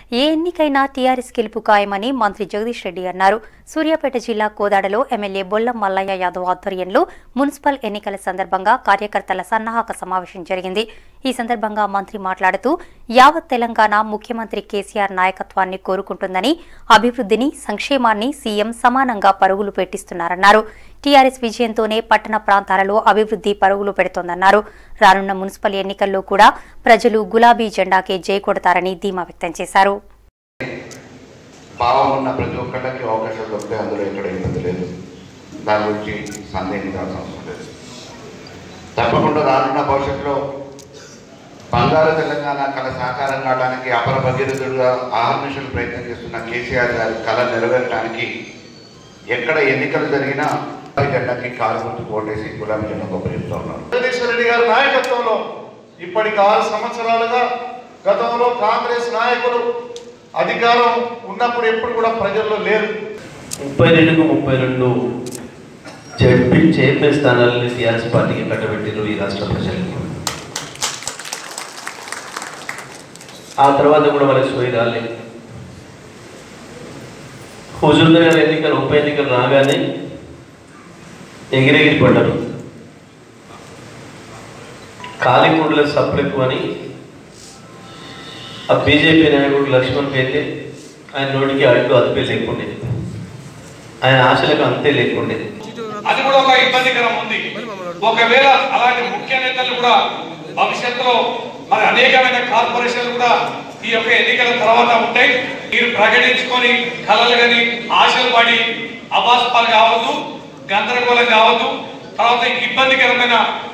ఏ ఎన్నికైనా TRS గెలుపు ఖాయమని మంత్రి జగదీష్ రెడ్డి అన్నారు సూర్యాపేట జిల్లా కోదాడలో ఎమ్మెల్యే బొల్లం మల్లయ్య యాదవ్ ఆధ్వర్యంలో మున్సిపల్ ఎన్నికల సందర్భంగా కార్యకర్తల సన్నాహక సమావేశం జరిగింది ఈ సందర్భంగా మంత్రి మాట్లాడుతూ యావత్ తెలంగాణ ముఖ్యమంత్రి కేసీఆర్ నాయకత్వాన్ని కోరుకుంటుందని అభివృద్ధిని సంక్షేమాన్ని సీఎం సమానంగా పరుగులు పెట్టిస్తున్నారన్నారు టీఆర్ఎస్ విజయంతోనే పట్టణ ప్రాంతాలలో అభివృద్ధి పరుగులు పెడుతోందన్నారు రానున్న మున్సిపల్ ఎన్నికల్లో కూడా ప్రజలు గులాబీ జెండాకే జై కొడతారని ధీమా వ్యక్తం చేశారు భావం ఉన్న ప్రతి ఒక్కళ్ళకి అవకాశం దొరికితే అందులో ఎక్కడ ఇబ్బంది లేదు దాని గురించి సందేహించాల్సిన అవసరం లేదు తప్పకుండా రానున్న భవిష్యత్తులో బంగారు తెలంగాణ కళ సాకారం కావడానికి అపర భగీరథుడుగా ఆహర్నిశలు ప్రయత్నం చేస్తున్న కేసీఆర్ గారి కళ నెరవేరడానికి ఎక్కడ ఎన్నికలు జరిగినా గులాబీ జెండాకి కారు గుర్తుకు ఓటేసి గులాబీ జెండా గొప్ప చెప్తా ఉన్నారు జగదీశ్వర రెడ్డి గారి నాయకత్వంలో ఇప్పటికి ఆరు సంవత్సరాలుగా గతంలో కాంగ్రెస్ నాయకులు అధికారం ఉన్నప్పుడు ఎప్పుడు కూడా ప్రజల్లో లేరు ముప్పై రెండుకు ముప్పై రెండు జడ్పీ చైర్మన్ స్థానాలని టీఆర్ఎస్ పార్టీకి కట్టబెట్టారు ఈ రాష్ట్ర ప్రజలకి ఆ తర్వాత కూడా వాళ్ళకి సోయి రాలేదు హుజూర్ నగర్ ఎన్నికలు ఉప ఎన్నికలు రాగానే ఎగిరెగిరి పడ్డారు కాలికూడల సప్లెక్కు అని ఆ బీజేపీ నాయకుడు లక్ష్మణ్ అయితే ఆయన నోటికి అడ్డు అదుపే లేకుండే ఆయన ఆశలకు అంతే లేకుండే అది కూడా ఒక ఇబ్బందికరం ఉంది ఒకవేళ అలాంటి ముఖ్య నేతలు కూడా భవిష్యత్తులో మరి అనేకమైన కార్పొరేషన్లు కూడా ఈ యొక్క ఎన్నికల తర్వాత ఉంటాయి మీరు ప్రకటించుకొని కలలు కానీ ఆశలు పడి అబాస్పాలు కావద్దు గందరగోళం కావద్దు తర్వాత ఇబ్బందికరమైన